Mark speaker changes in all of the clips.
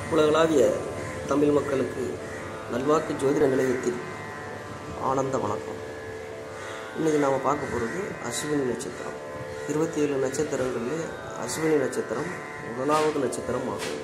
Speaker 1: உலகளாவிய தமிழ் மக்களுக்கு நல்வாக்கு ஜோதிட நிலையத்தில் ஆனந்த வணக்கம் இன்றைக்கி நாம் பார்க்க போகிறது அஸ்வினி நட்சத்திரம் இருபத்தி ஏழு நட்சத்திரங்களில் அஸ்வினி நட்சத்திரம் முதலாவது நட்சத்திரம் ஆகும்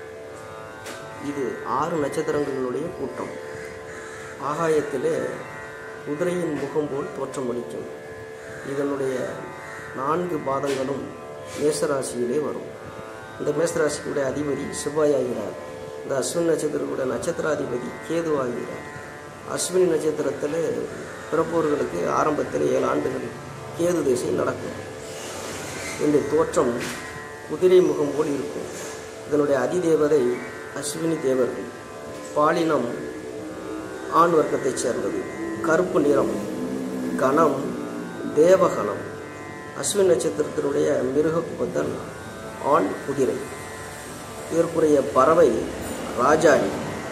Speaker 1: இது ஆறு நட்சத்திரங்களினுடைய கூட்டம் ஆகாயத்திலே குதிரையின் முகம் போல் தோற்றமளிக்கும் இதனுடைய நான்கு பாதங்களும் மேசராசியிலே வரும் இந்த மேசராசிக்குடைய அதிபதி செவ்வாய் ஆகிறார் இந்த அஸ்வினி நட்சத்திரத்துடைய நட்சத்திராதிபதி கேது ஆகிறார் அஸ்வினி நட்சத்திரத்தில் பிறப்பவர்களுக்கு ஆரம்பத்தில் ஏழு ஆண்டுகள் கேது திசை நடக்கும் இந்த தோற்றம் குதிரை முகம் போல் இருக்கும் இதனுடைய அதிதேவதை அஸ்வினி தேவர்கள் பாலினம் ஆண் வர்க்கத்தைச் சேர்ந்தது கருப்பு நிறம் கணம் தேவகணம் அஸ்வின் நட்சத்திரத்தினுடைய மிருக குபத்தல் ஆண் குதிரை இதற்குரிய பறவை ராஜாளி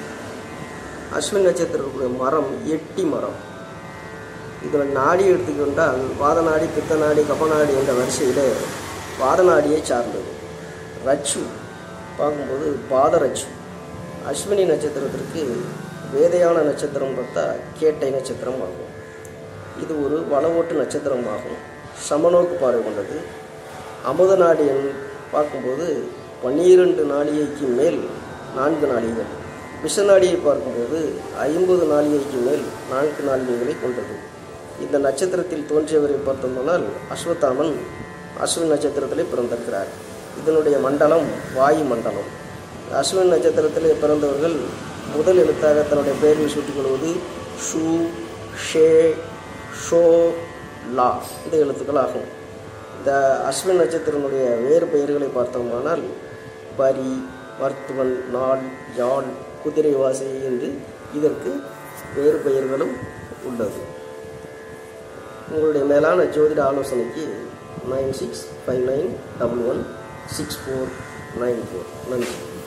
Speaker 1: அஸ்வின் நட்சத்திரத்துடைய மரம் எட்டி மரம் இதில் நாடி எடுத்துக்கொண்டால் வாதநாடி பித்தநாடி கபநாடி என்ற வரிசையில் வாதநாடியை சார்ந்தது ரச்சு பார்க்கும்போது பாதரச்சு அஸ்வினி நட்சத்திரத்திற்கு வேதையான நட்சத்திரம் பார்த்தா கேட்டை நட்சத்திரம் ஆகும் இது ஒரு வளவோட்டு நட்சத்திரம் ஆகும் சமநோக்கு பார்வை கொண்டது அமுத நாடி என் பார்க்கும்போது பன்னிரண்டு நாளிகைக்கு மேல் நான்கு நாளிகைகள் விஷநாடியை பார்க்கும்போது ஐம்பது நாளிகைக்கு மேல் நான்கு நாளிகைகளை கொண்டது இந்த நட்சத்திரத்தில் தோன்றியவரை பார்த்தோம்னால் அஸ்வத்தாமன் அஸ்வின் நட்சத்திரத்திலே பிறந்திருக்கிறார் இதனுடைய மண்டலம் வாயு மண்டலம் அஸ்வின் நட்சத்திரத்திலே பிறந்தவர்கள் முதல் எழுத்தாக தன்னுடைய பெயரில் சூட்டிக்கொள்வது ஷூ ஷே ஷோ லா இந்த எழுத்துக்கள் ஆகும் இந்த அஸ்வின் நட்சத்திரனுடைய வேறு பெயர்களை பார்த்தோமானால் பரி மருத்துவன் நாள் யாழ் குதிரை வாசை என்று இதற்கு வேறு பெயர்களும் உள்ளது உங்களுடைய மேலான ஜோதிட ஆலோசனைக்கு nine six five nine double one six four nine four நன்றி